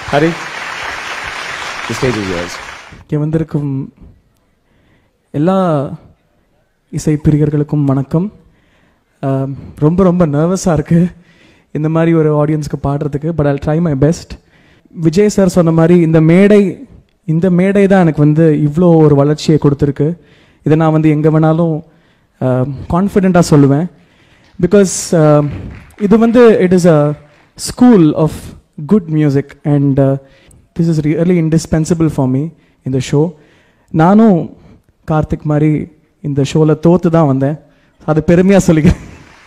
Hari the stage is yours இங்கே வந்திருக்கும் எல்லா இசை பிரியர்களுக்கும் வணக்கம் ஆம், ரொம்ப ரொம்ப நர்வஸாக இருக்குது இந்த மாதிரி ஒரு ஆடியன்ஸ்க்கு பாடுறதுக்கு but I'll try my best Vijay sir சொன்ன மாதிரி இந்த மேடை இந்த மேடை தான் எனக்கு வந்து இவ்வளோ ஒரு வளர்ச்சியை கொடுத்துருக்கு இதை நான் வந்து எங்கே வேணாலும் கான்ஃபிடெண்ட்டாக சொல்லுவேன் பிகாஸ் இது வந்து it is a school of good music and this is really indispensable for me இந்த ஷோ நானும் கார்த்திக் மாதிரி இந்த ஷோவில் தோத்து தான் வந்தேன் அது பெருமையாக சொல்லிக்கிறேன்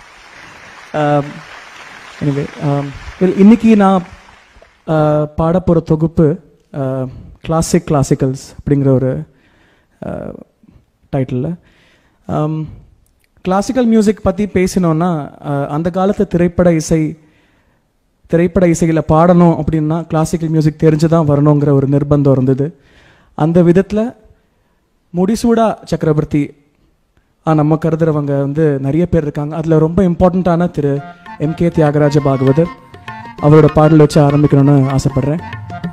எனிவே இன்னைக்கு நான் பாட போகிற தொகுப்பு கிளாசிக் கிளாசிக்கல்ஸ் அப்படிங்கிற ஒரு டைட்டிலில் கிளாசிக்கல் மியூசிக் பற்றி பேசினோன்னா அஹ், அந்த காலத்து திரைப்பட இசை திரைப்பட இசையில் பாடணும் அப்படின்னா கிளாசிக்கல் மியூசிக் தெரிஞ்சு தான் வரணுங்கிற ஒரு நிர்பந்தம் இருந்தது அந்த விதத்தில் முடிசூடா சக்கரவர்த்தி ஆ, நம்ம கருதுறவங்க வந்து நிறைய பேர் இருக்காங்க அதில் ரொம்ப இம்பார்ட்டண்ட்டான திரு எம் கே தியாகராஜ பாகவதர் அவரோட பாடல் வச்சு ஆரம்பிக்கணும்னு ஆசைப்படுறேன்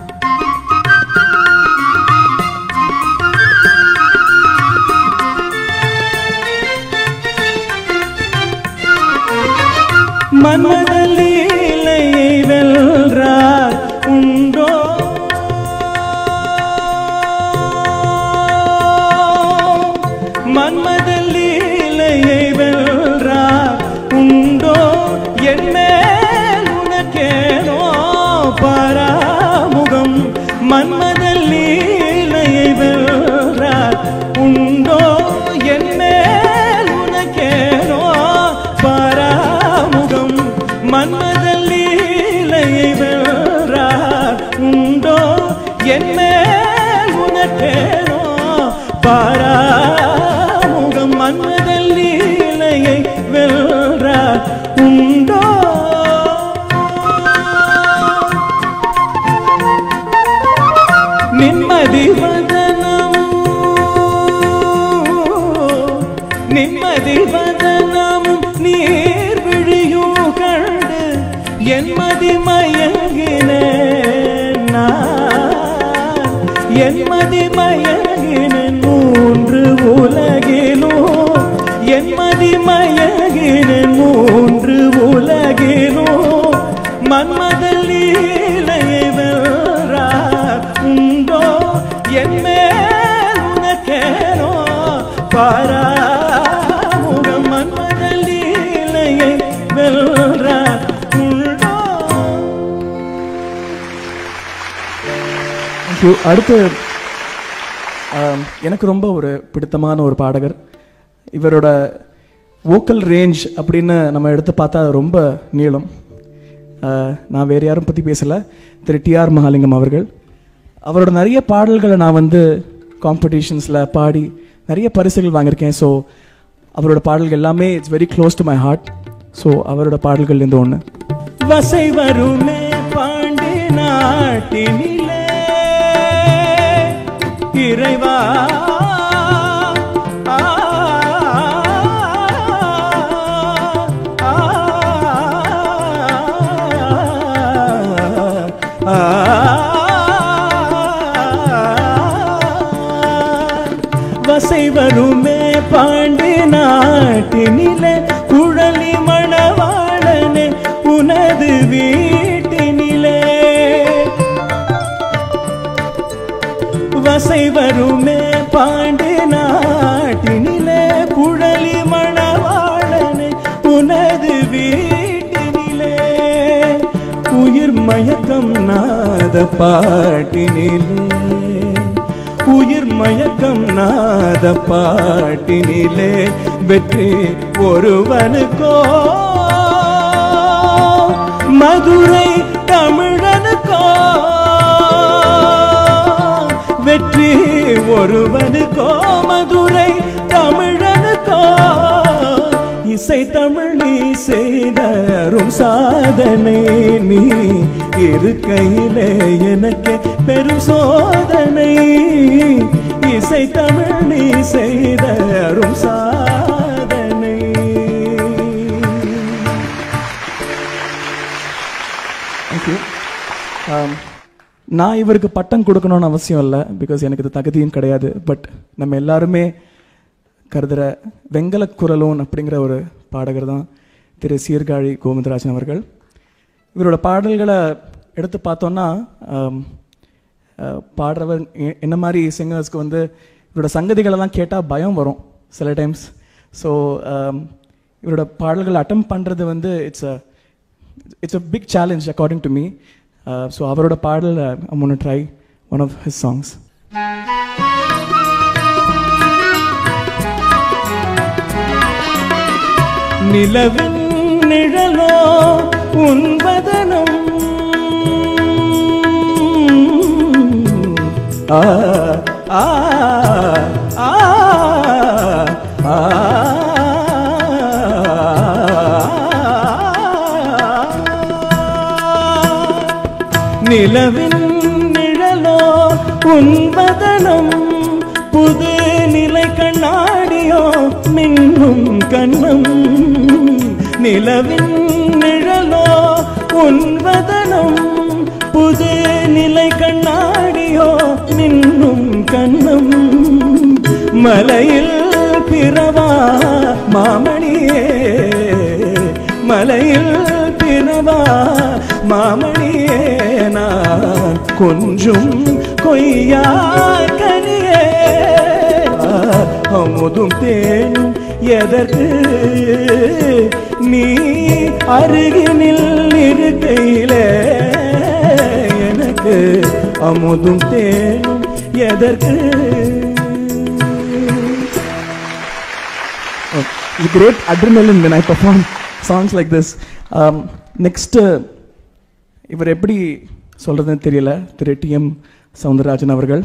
மன்மதலீலையை வெல்றார் உண்டோ மன்மதலீலையை வெல்றார் உண்டோ என்மேல் உனக்கேனோ பராமுகம் மன்மதலீலையை வெல்றார் உண்டோ என்மேல் உனக்கேனோ பராமுகம் மன்மதலீலையை வெல்றார் உண்டோ என்மேல் உனக்கேனோ பாராமுகம் மன்மதல் லீலையை வெல்றார் உண்டோ நிம்மதி வதனமோ நிம்மதி வதனமும் நீர் விழியும் கண்டு என்மதி மயங்கினேன் நான். என்மதி மயங்கினேன் மூன்று உலகிலும் என்மதி மயங்கினேன் மூன்று உலகிலும் மன்மதல் லீலையை வெல்றார் உண்டோ என் மேல் உனக்கேனோ பாராமுகம் மன்மதல் லீலையை வெல்றார் உண்டோ Thank you. அடுத்து ஆம், எனக்கு ரொம்ப ஒரு பிடித்தமான ஒரு பாடகர் இவரோட வோக்கல் ரேஞ்ச் அப்படின்னு நம்ம எடுத்து பார்த்தா அது ரொம்ப நீளம் ஆ, நான் வேறு யாரும் பற்றி பேசலை திரு டிஆர் மகாலிங்கம் அவர்கள் அவரோட நிறைய பாடல்களை நான் வந்து காம்படிஷன்ஸில் பாடி நிறைய பரிசுகள் வாங்கியிருக்கேன் ஸோ அவரோட பாடல்கள் எல்லாமே it's very close to my heart so அவரோட பாடல்கள் இந்த ஒன்று வசை வருமே பாண்டி நாட்டினிலே இறைவா ஆ, ஆ, ஆ, வசை வருமே பாண்டி நாட்டினிலே குழலி மணவாளனே உனது வீட்டினிலே வசை வருமே பாண்டி நாட்டினிலே குழலி மணவாளனே உனது வீட்டினிலே உயிர் மயக்கம் நாத பாட்டினிலே உயிர் மயக்கம் நாத பாட்டினிலே வெற்றி ஒருவனுக்கோ மதுரை தமிழனுக்கோ வெற்றி ஒருவனுக்கோ மதுரை தமிழனுக்கோ இசை தமிழ் நீ செய்தரும் சாதனை நீ இருக்கையிலே எனக்கு பெரும் சோதனை இசை தமிழ் நீ செய்தரும் சாதனை Thank you. Um, நான் இவருக்கு பட்டம் கொடுக்கணும்னு அவசியம் இல்லை பிகாஸ் எனக்கு இது தகுதியும் கிடையாது பட் நம்ம எல்லாருமே கருதுகிற வெங்கல குரலோன் அப்படிங்கிற ஒரு பாடகர் தான் திரு சீர்காழி கோவிந்தராஜன் அவர்கள் இவரோட பாடல்களை எடுத்து பார்த்தோன்னா ஆம், அஹ், பாடுறவர் எ- என்ன மாதிரி சிங்கர்ஸ்க்கு வந்து இவரோட சங்கதிகளெல்லாம் கேட்டால் பயம் வரும் சில டைம்ஸ் ஸோ இவரோட பாடல்கள் அட்டம் பண்ணுறது வந்து it's a it's a big challenge according to me so அவரோட பாடல் I want try one of his songs நிலவின் நிழலோ உன்பதனம் ஆ ஆ ஆ ஆ நிலவின் நிழலோ உன்பதனம் புது நிலை கண்ணாடியோ மின்னும் கண்ணம் நிலவின் நிழலோ உன்பதனம் புது நிலை கண்ணாடியோ மின்னும் கண்ணம் மலையில் பிறவா மாமணியே மலையில் பிறவா மாமணியே நான் கொஞ்சம் கொய்யா கனியே அமுதும் தேனும் எதற்கு நீ அருகினில் இருக்கையிலே எனக்கு அமுதும் தேனும் எதற்கு it's great adrenaline when I perform songs like this. Um, next, uh, இவர் எப்படி சொல்றதுன்னு தெரியல திரு டி எம் சவுந்தரராஜன் அவர்கள்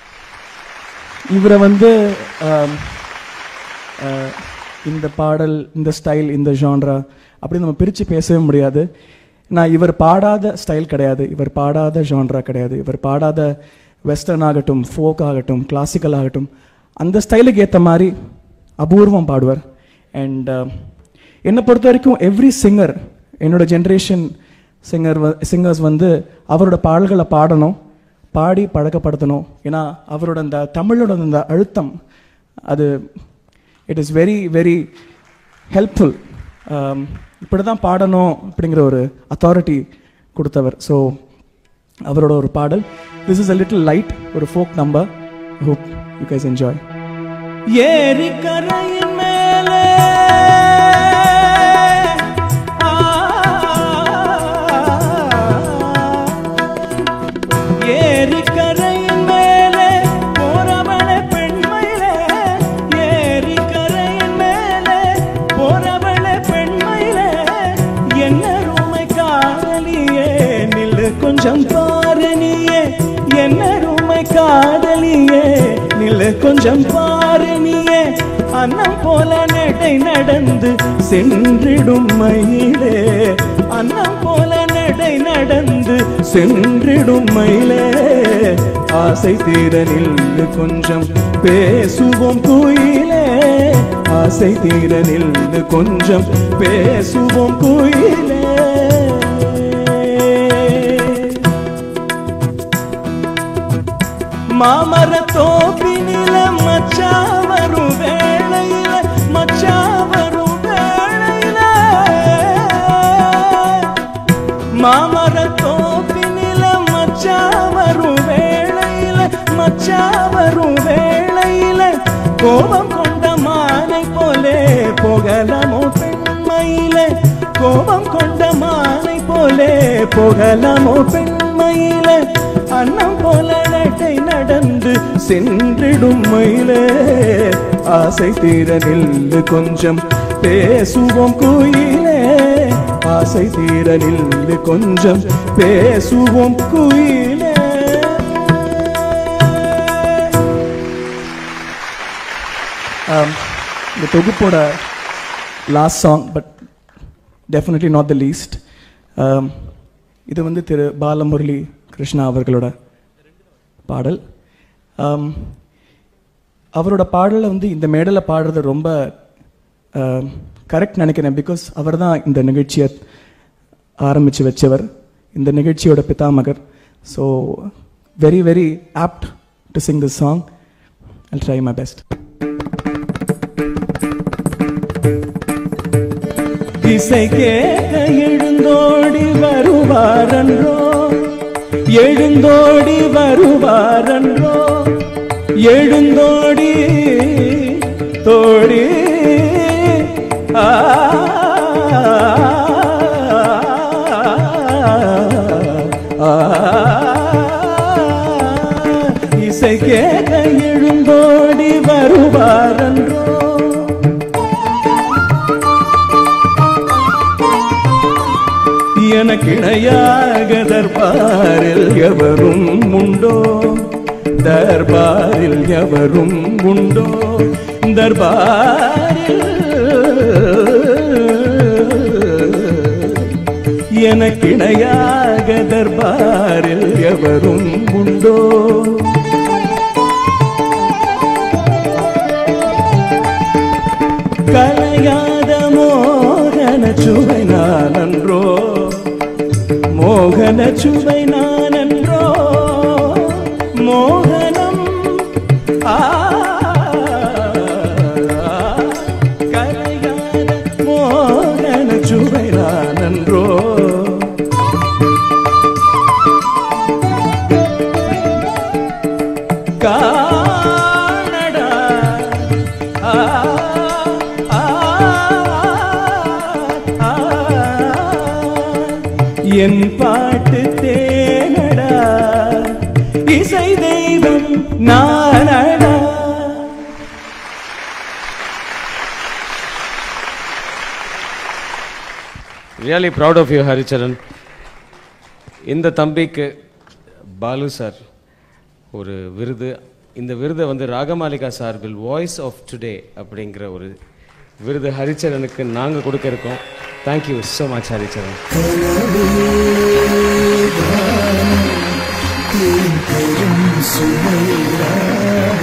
இவரை வந்து um, uh, இந்த பாடல் இந்த ஸ்டைல் இந்த ஜான்ரா அப்படி நம்ம பிரித்து பேசவே முடியாது நான் இவர் பாடாத ஸ்டைல் கிடையாது இவர் பாடாத ஜான்ரா கிடையாது இவர் பாடாத வெஸ்டர்ன் ஆகட்டும் ஃபோக் ஆகட்டும் கிளாசிக்கல் ஆகட்டும் அந்த ஸ்டைலுக்கு ஏற்ற மாதிரி அபூர்வம் பாடுவார் அண்ட் என்னை பொறுத்த வரைக்கும் எவ்ரி சிங்கர் என்னோட ஜென்ரேஷன் சிங்கர் சிங்கர்ஸ் வந்து அவரோட பாடல்களை பாடணும் பாடி பழக்கப்படுத்தணும் ஏன்னா அவரோட அந்த தமிழோட அந்த அழுத்தம் அது it is very very helpful இப்படி தான் பாடணும் அப்படிங்கிற ஒரு அத்தாரிட்டி கொடுத்தவர் ஸோ அவரோட ஒரு பாடல் this is a little light ஒரு folk number hope you guys enjoy ஏரி கரையின் மேலே ஆ, ஏரி கரையின் மேலே போறவளே பெண்மையிலே ஏரி கரையின் மேலே போறவளே பெண்மையிலே என்ன ரூமை காதலியே நில்லு கொஞ்சம் பாரு நீயே என்ன ரூமை காதலியே நில்லு கொஞ்சம் பாரு நீயே அன்னம் போல நடை நடந்து சென்றிடும் மயிலே அன்னம் போல நடை நடந்து சென்றிடும் மயிலே ஆசை தீர நில்லு கொஞ்சம் பேசுவோம் குயிலே ஆசை தீர நில்லு கொஞ்சம் பேசுவோம் குயிலே மாமர தோப்பினில மச்சா வரும் வேளையில மச்சா வரும் வேளையில மாமர தோப்பினில மச்சா வரும் வேளையில மச்சா வரும் வேளையில கோபம் கொண்ட மானை போலே போகலாமோ பெண்மையில கோபம் கொண்ட மானை போலே போகலாமோ பெண்மையில அன்னம் போல நடை நடந்து சென்றிடும் மயிலே ஆசை தீர நில்லு கொஞ்சம் பேசுவோம் குயிலே ஆசை தீர நில்லு கொஞ்சம் பேசுவோம் குயிலே Um, இந்த தொகுப்போட last song but definitely not the least இது வந்து திரு பாலமுரளி கிருஷ்ணா அவர்களோட பாடல் Um, அவரோட பாடலை வந்து இந்த மேடலில் பாடுறது ரொம்ப கரெக்ட் நினைக்கிறேன் பிகாஸ் அவர் தான் இந்த நிகழ்ச்சியை ஆரம்பித்து வச்சவர் இந்த நிகழ்ச்சியோட பிதாமகர் so very very apt to sing this song I try my best இசை கேட்க எழுந்தோடி வருவாரன்றோ எழுந்தோடி வருவாரன்றோ எழுந்தோடி தோடி ஆ ஆ, இசை கேட்க எழுந்தோடி வருவாரன்றோ எனக்கிணையாக தர்பாரில் எவரும் உண்டோ தர்பாரில் எவரும் உண்டோ தர்பாரில் எனக்கிணையாக தர்பாரில் எவரும் உண்டோ கலையாத மோகன சுவை நானன்றோ மோகன சுவை நானன்றோ மோகனம் ஆ கலையாத மோகன சுவை நானன்றோ காணடா ஆ ஆ ஆ என் பாட்டு தேனடா இசை தெய்வம் நானடா really proud of you Haricharan இந்த தம்பிக்கு பாலு சார் ஒரு விருது இந்த விருதை வந்து ராகமாலிகா சார்பில் வாய்ஸ் ஆஃப் டுடே அப்படிங்கிற ஒரு விருது ஹரிச்சரனுக்கு நாங்கள் கொடுக்க இருக்கோம் தேங்க்யூ ஸோ மச் ஹரிச்சரன் சுமையா